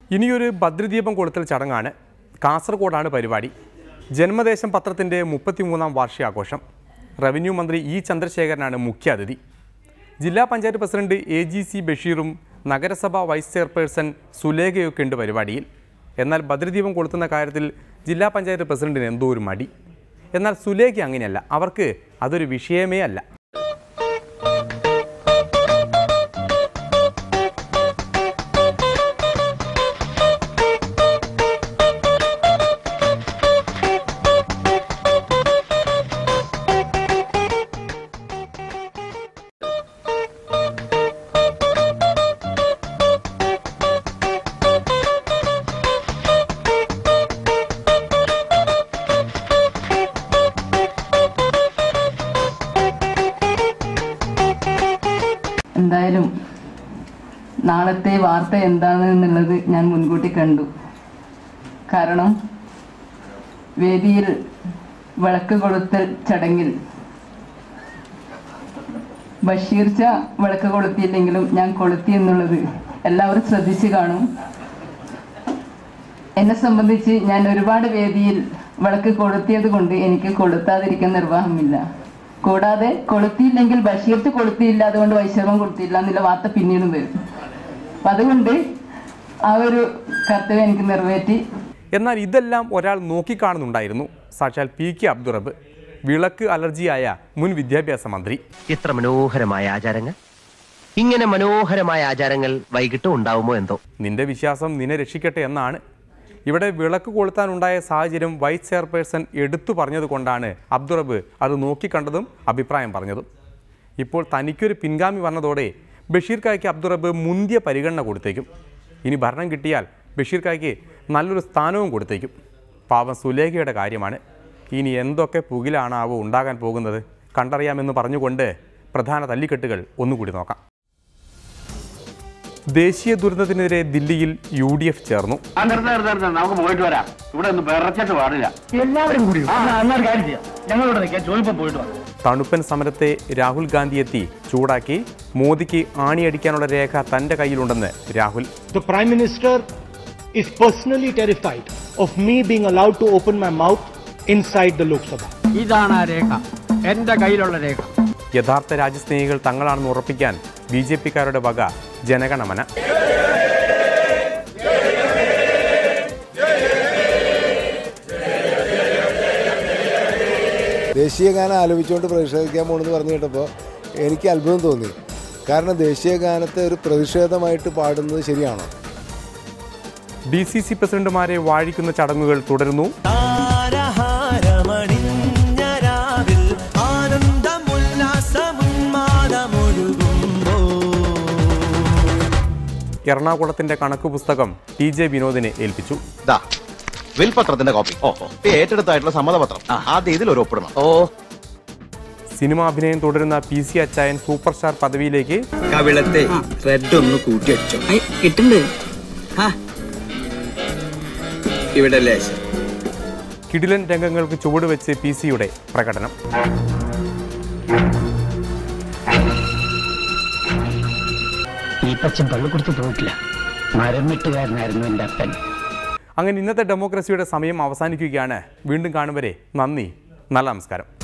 ഇനിയൊരു ഭദ്രദീപം കൊളുത്തൽ ചടങ്ങാണ് കാസർഗോഡാണ് പരിപാടി ജന്മദേശം പത്രത്തിൻ്റെ മുപ്പത്തിമൂന്നാം വാർഷികാഘോഷം റവന്യൂ മന്ത്രി ഇ ചന്ദ്രശേഖരനാണ് മുഖ്യാതിഥി ജില്ലാ panchayat president A G C ബഷീറും നഗരസഭ വൈസ് ചെയർപേഴ്സൺ സുലേഖയൊക്കെ ഉണ്ട് പരിപാടിയിൽ എന്നാൽ ഭദ്രദീപം കൊളുത്തുന്ന കാര്യത്തിൽ ജില്ലാ പഞ്ചായത്ത് പ്രസിഡന്റിന് എന്തോ ഒരു മടി എന്നാൽ സുലേഖ അങ്ങനെയല്ല അവർക്ക് അതൊരു വിഷയമേ അല്ല എന്തായാലും നാളത്തെ വാർത്ത എന്താണ് എന്നുള്ളത് ഞാൻ മുൻകൂട്ടി കണ്ടു കാരണം വേദിയിൽ വിളക്ക് കൊളുത്തൽ ചടങ്ങിൽ ബഷീർ ഷാ വിളക്ക് കൊളുത്തിയില്ലെങ്കിലും ഞാൻ കൊളുത്തി എന്നുള്ളത് എല്ലാവരും ശ്രദ്ധിച്ചു കാണും എന്നെ സംബന്ധിച്ച് ഞാൻ ഒരുപാട് വേദിയിൽ വിളക്ക് കൊളുത്തിയത് കൊണ്ട് എനിക്ക് കൊളുത്താതിരിക്കാൻ നിർവാഹമില്ല കൂടാതെ കൊളുത്തിയില്ലെങ്കിൽ ബഷീർത്ത് കൊളുത്തിയില്ല അതുകൊണ്ട് വൈശവം കൊടുത്തില്ല എന്നുള്ള വാർത്ത പിന്നീടും വരും അപ്പൊ അതുകൊണ്ട് ആ ഒരു കർത്തവ്യം എനിക്ക് നിറവേറ്റി എന്നാൽ ഇതെല്ലാം ഒരാൾ നോക്കിക്കാണുന്നുണ്ടായിരുന്നു സാക്ഷാൽ പി കെ അബ്ദുറബ് വിളക്ക് അലർജിയായ മുൻ വിദ്യാഭ്യാസ മന്ത്രി എത്ര മനോഹരമായ ആചാരങ്ങൾ ഇങ്ങനെ മനോഹരമായ ആചാരങ്ങൾ വൈകിട്ടും ഉണ്ടാവുമോ എന്തോ നിന്റെ വിശ്വാസം നിന്നെ രക്ഷിക്കട്ടെ എന്നാണ് ഇവിടെ വിളക്ക് കൊളുത്താനുണ്ടായ സാഹചര്യം വൈസ് ചെയർപേഴ്സൺ എടുത്തു പറഞ്ഞതുകൊണ്ടാണ് അബ്ദുറബ് അത് നോക്കിക്കണ്ടതും അഭിപ്രായം പറഞ്ഞതും ഇപ്പോൾ തനിക്കൊരു പിൻഗാമി വന്നതോടെ ബഷീർ കായ്ക്ക് അബ്ദുറബ് മുന്തിയ പരിഗണന കൊടുത്തേക്കും ഇനി ഭരണം കിട്ടിയാൽ ബഷീർ കായ്ക്ക് നല്ലൊരു സ്ഥാനവും കൊടുത്തേക്കും പാവം സുലേഖയുടെ കാര്യമാണ് ഇനി എന്തൊക്കെ പുകിലാണാവോ ഉണ്ടാകാൻ പോകുന്നത് കണ്ടറിയാമെന്ന് പറഞ്ഞുകൊണ്ട് പ്രധാന തല്ലിക്കെട്ടുകൾ ഒന്നുകൂടി നോക്കാം ദേശീയ ദുരന്തത്തിനെതിരെ ദില്ലിയിൽ യു ഡി എഫ് ചേർന്നു ആ നിർത്ത നിർത്ത നിർത്ത നമുക്ക് പോയിട്ട് വരാം ഇവിടെ ഒന്ന് വിറച്ചിട്ട് പാടില്ല എല്ലാവരും കൂടി എന്നാൽ കാര്യം ചെയ്യാം ഞങ്ങളോട് നിൽക്കാൻ ചോദിപ്പം പോയിട്ട് വരാം തണുപ്പൻ സമരത്തെ രാഹുൽ ഗാന്ധി എത്തി ചൂടാക്കി മോദിക്ക് ആണിയടിക്കാനുള്ള രേഖ തന്റെ കയ്യിലുണ്ടെന്ന് Rahul The Prime Minister is personally terrified of me being allowed to open my mouth inside the Lok Sabha. ഇതാണ് ആ രേഖ എന്റെ കയ്യിലുള്ള രേഖ യഥാർത്ഥ രാജ്യസ്നേഹികൾ തങ്ങളാണെന്ന് ഉറപ്പിക്കാൻ ബി ജെ പിക്കാരുടെ വക ജനഗണമന ദേശീയ ഗാനം ആലപിച്ചുകൊണ്ട് പ്രതിഷേധിക്കാൻ പോകണമെന്ന് പറഞ്ഞു കേട്ടപ്പോൾ എനിക്ക് അത്ഭുതം തോന്നി കാരണം ദേശീയ ഗാനത്തെ ഒരു പ്രതിഷേധമായിട്ട് പാടുന്നത് ശരിയാണോ ഡി സി സി പ്രസിഡന്റുമാരെ വാഴിക്കുന്ന ചടങ്ങുകൾ തുടരുന്നു എറണാകുളത്തിന്റെ കണക്ക് പുസ്തകം ടി ജെ വിനോദിനെ ഏൽപ്പിച്ചു ദാ വിൽപത്രത്തിന്റെ കോപ്പി ഓഹോ ഏറ്റെടുത്തായിട്ടുള്ള സമ്മതപത്രം ആദ്യം ഇതിൽ ഒരു ഒപ്പിടണം ഓ സിനിമാഭിനയം തുടരുന്ന പി സി അച്ചായൻ സൂപ്പർ സ്റ്റാർ പദവിയിലേക്ക് കവിളത്തെ റെഡ് ഒന്ന് കൂട്ടി വെച്ചോ കിട്ടുന്നുണ്ട് ഇവിടെ ലേശം കിടിലൻ രംഗങ്ങൾക്ക് ചുവടുവെച്ച് പി സിയുടെ പ്രകടനം ഈപ്പച്ചൻ പള്ളിക്കൊടുത്ത് പോയിട്ടില്ല മരം വെട്ടുകാരനായിരുന്നു എൻ്റെ അപ്പൻ അങ്ങനെ ഇന്നത്തെ ഡെമോക്രസിയുടെ സമയം അവസാനിക്കുകയാണ് വീണ്ടും കാണും വരെ നന്ദി നല്ല നമസ്കാരം